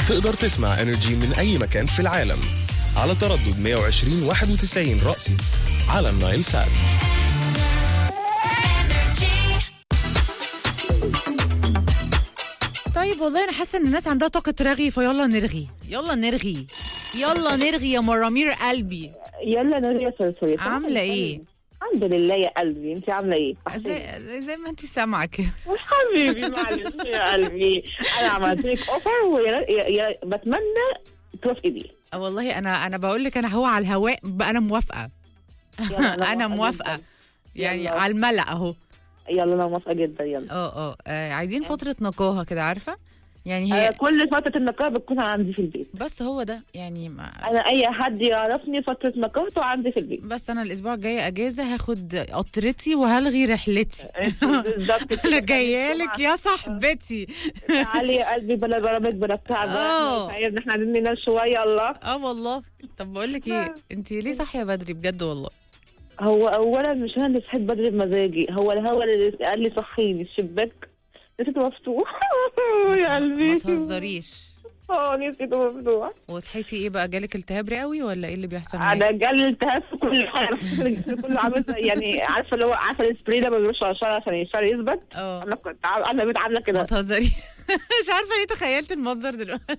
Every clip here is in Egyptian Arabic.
تقدر تسمع انرجي من اي مكان في العالم على تردد 120 91 رأسي على النايل سات طيب والله انا حاسه ان الناس عندها طاقه رغي فيلا نرغي يلا نرغي يلا نرغي يا مرامير قلبي يلا نرجع يا سلسلة عاملة إيه؟ الحمد لله يا قلبي انت عامله ايه زي زي, زي ما انت سامعه كده حبيبي معلش يا قلبي انا عملت لك اوفر ويا يا- يا- بتمنى توافقي بيه آه والله انا انا بقول لك انا هو على الهواء بقى انا موافقه يلا، انا موافقة موافقه جداً. يعني يلا. على الملأ اهو يلا انا موافقه جدا يلا اه اه آه، عايزين فتره نقاهه كده عارفه يعني آه، هي كل فتره النقاهه بتكون عندي في البيت بس هو ده يعني ما انا اي حد يعرفني فتره نقاهته عندي في البيت بس انا الاسبوع الجاي اجازه هاخد قطرتي وهلغي رحلتي بالظبط كده. انا جايه لك يا صاحبتي تعالي يا قلبي بلا برامج بلا بتاع آه. بقى احنا احنا عايزين ننام شويه الله اه والله طب بقول لك ايه انت ليه صاحيه بدري بجد والله هو اولا مش انا اللي صحيت بدري بمزاجي هو الهوا اللي قال لي صحيني الشباك نسيته مفتوح يا قلبي ما تهزريش اه نسيته مفتوح وصحيتي ايه بقى جالك التهاب رئوي ولا ايه اللي بيحصل معاكي انا جالي التهاب في كل حاجه بحس إن جسمي كله عامل زي- يعني عارفه اللي هو عارفه السبراي ده ما بيروحش على الشعر عشان الشعر يثبت اه انا كنت عام- انا بقيت عامله ما كده تهزري مش عارفه ليه تخيلت المنظر دلوقتي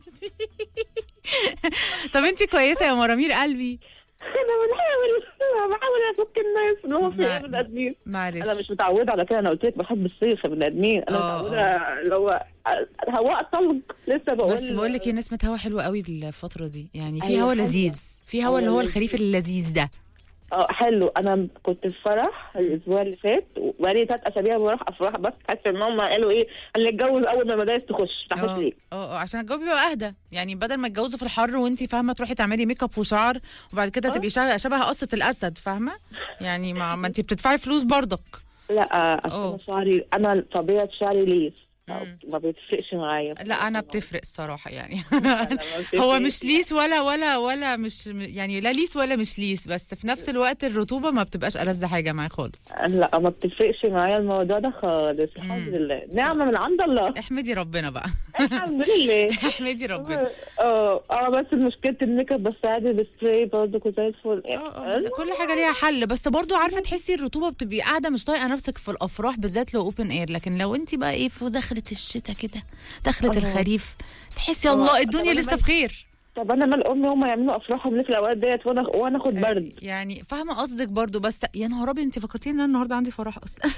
طب انت كويسه يا مرامير قلبي انا بحاول بحاول افك الناس اللي هو في مع- ايه بني ادمين معلش انا مش متعوده على كده انا قلت لك بحب الصيف يا بني ادمين انا آه، متعوده اللي هو الهواء طلق لسه بقول بس بقول لك ايه نسمه هوا حلوه قوي الفتره دي يعني في أيوة، هوا حلوة. لذيذ في هوا اللي هو أيوة، الخريف اللذيذ ده اه حلو انا كنت في فرح الاسبوع اللي فات وبقالي ثلاث اسابيع بروح افراح بس حاسه ان هم قالوا ايه اللي اتجوز اول ما المدارس تخش تحت اه ليه اه اه عشان الجو بيبقى اهدى يعني بدل ما تتجوزوا في الحر وانت فاهمه تروحي تعملي ميك اب وشعر وبعد كده تبقي شبه شبه قصه الاسد فاهمه يعني ما, ما انت بتدفعي فلوس برضك لا اصل أوه. انا شعري انا طبيعه شعري ليس مم. ما بيتفقش معايا لا انا بتفرق الصراحه يعني ما هو بتفرقش. مش ليس ولا ولا ولا مش يعني لا ليس ولا مش ليس بس في نفس الوقت الرطوبه ما بتبقاش ألذ حاجه معايا خالص لا ما بتفرقش معايا الموضوع ده خالص الحمد لله نعمه من عند الله احمدي ربنا بقى الحمد لله احمدي ربنا اه اه بس مشكله الميك اب بس عادي بالسبراي برضه كنت زي الفل اه اه بس كل حاجه ليها حل بس برضو عارفه تحسي الرطوبه بتبقي قاعده مش طايقه نفسك في الافراح بالذات لو اوبن اير لكن لو انت بقى ايه في دخلة الشتاء كده دخلة اه. الخريف تحسي اه. الله طب الدنيا أنا لسه مال- بخير طب انا مال امي هم يعملوا افراحهم ليه في الاوقات ديت وانا وانا اخد برد يعني فاهمه قصدك برضو بس يا نهار ابيض انت فكرتيني ان انا النهارده عندي فرح اصلا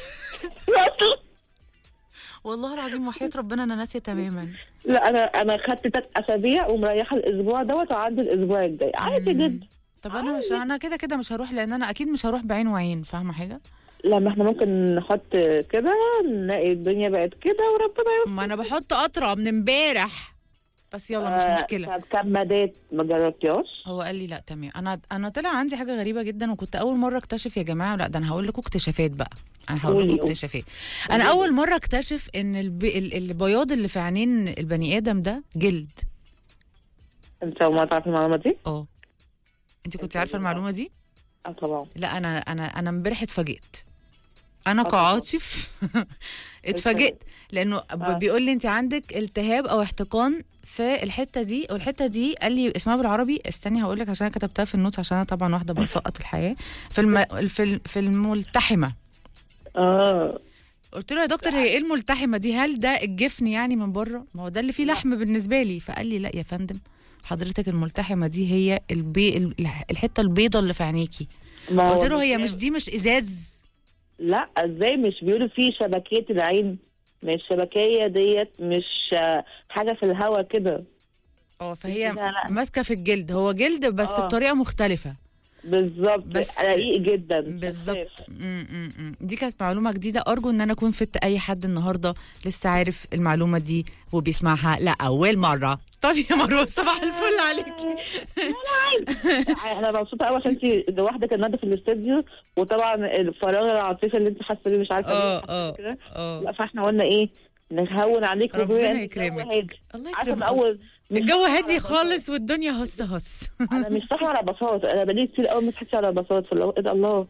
والله العظيم وحياه ربنا انا ناسيه تماما لا انا انا خدت ثلاث اسابيع ومريحه الاسبوع دوت وعندي الاسبوع الجاي عادي جدا طب انا مش انا كده كده مش هروح لان انا اكيد مش هروح بعين وعين فاهمه حاجه لا ما احنا ممكن نحط كده نلاقي الدنيا بقت كده وربنا يستر ما انا بحط قطره من امبارح بس يلا مش مشكله طب كمادات ما جربتيهاش هو قال لي لا تمام انا انا طلع عندي حاجه غريبه جدا وكنت اول مره اكتشف يا جماعه لا ده انا هقول لكم اكتشافات بقى انا هقول قولي، لكم قولي. اكتشافات انا اول مره اكتشف ان الب... ال- البياض اللي في عينين البني ادم ده جلد انت ما تعرفي المعلومه دي؟ اه انت كنت عارفه المعلومه دي اه طبعا لا انا انا انا امبارح اتفاجئت انا آه، طبعا. كعاطف اتفاجئت لانه آه. بيقول لي انت عندك التهاب او احتقان في الحته دي والحته دي قال لي اسمها بالعربي استني هقول لك عشان أنا كتبتها في النوتس عشان انا طبعا واحده بسقط الحياه في الم... في ال- في الملتحمه اه قلت له يا دكتور هي ايه الملتحمه دي هل ده الجفن يعني من بره ما هو ده اللي فيه لحم بالنسبه لي فقال لي لا يا فندم حضرتك الملتحمه دي هي البي... ال- الحته البيضه اللي في عينيكي ما هو قلت له هي مش- مش دي مش ازاز لا ازاي مش بيقولوا في شبكيه العين مش الشبكيه ديت مش آه، حاجه في الهوا كده اه فهي لا، لا. ماسكه في الجلد هو جلد بس آه. بطريقه مختلفه بالظبط بس- رقيق جدا بالظبط شفاف. م- م- م. دي كانت معلومه جديده ارجو ان انا اكون فدت اي حد النهارده لسه عارف المعلومه دي وبيسمعها لاول مره طب يا مروه صباح الفل عليكي انا مبسوطه قوي عشان انت لوحدك النهارده في الاستوديو وطبعا الفراغ العاطفي اللي انت حاسه بيه مش عارفه اه ليه اه كده. اه لا فاحنا قلنا ايه نهون عليك ربنا وبما إن الجو يكرمك. هادي. الله عارفه يكرمك من اول مش الجو صاحية هادي على خالص والدنيا هس هس بساط. انا مش صاحيه على بساط انا بقالي كتير قوي ما صحيتش على بساط فاللي هو ايه ده الله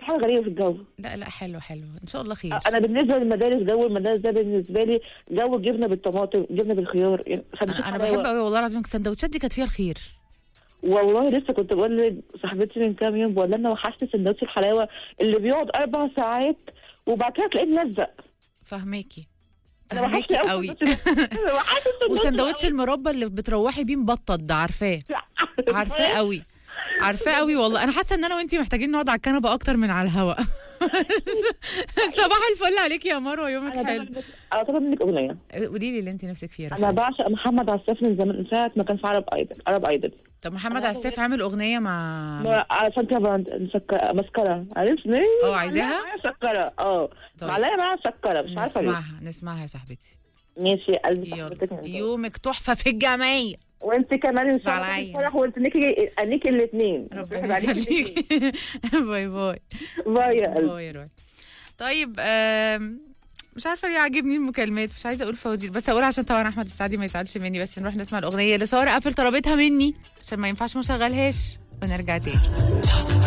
حاجه غريبه في الجو لا لا حلو حلو ان شاء الله خير انا بالنسبه للمدارس جو المدارس ده بالنسبه لي جو جبنه بالطماطم جبنه بالخيار يعني سندوتش انا, أنا حلاوة. بحب قوي والله العظيم السندوتشات دي كانت فيها الخير والله لسه كنت بقول لصاحبتي من كام يوم بقول لها انا وحشت سندوتش الحلاوه اللي بيقعد اربع ساعات وبعد كده تلاقيه ملزق فهماكي انا فهماكي وحشت قوي وحشت وسندوتش المربى اللي بتروحي بيه مبطط ده عارفاه عارفاه قوي عارفاه قوي والله انا حاسه ان انا وانتي محتاجين نقعد على الكنبه اكتر من على الهواء صباح الفل عليك يا مروه يومك انا حلو طلب- انا طلب منك اغنيه قولي لي اللي انت نفسك فيه يا انا رحمة. بعشق محمد عساف من زمان من ساعه ما كان في عرب ايدل عرب ايدل طب محمد عساف عامل اغنيه مع عشان كده بقى مسك- مسكره عرفت ليه؟ اه، عايزاها؟ معلقة معايا مسكره اه طيب. معلقه معايا مسكره مش عارفه ليه نسمعها نسمعها يا صاحبتي ماشي يا قلبي يلا صاحبتك من زمان. يومك تحفه في الجمعيه وانت كمان ان شاء الله عليا. الفرح وانت نيكي انيكي الاثنين ربنا يخليك باي باي باي يا قلبي باي يا روي طيب آم، مش عارفه ليه عاجبني المكالمات مش عايزه اقول فوازير بس اقول عشان طبعا احمد السعدي ما يزعلش مني بس نروح نسمع الاغنيه اللي ساره قفل طلبتها مني عشان ما ينفعش ما اشغلهاش ونرجع تاني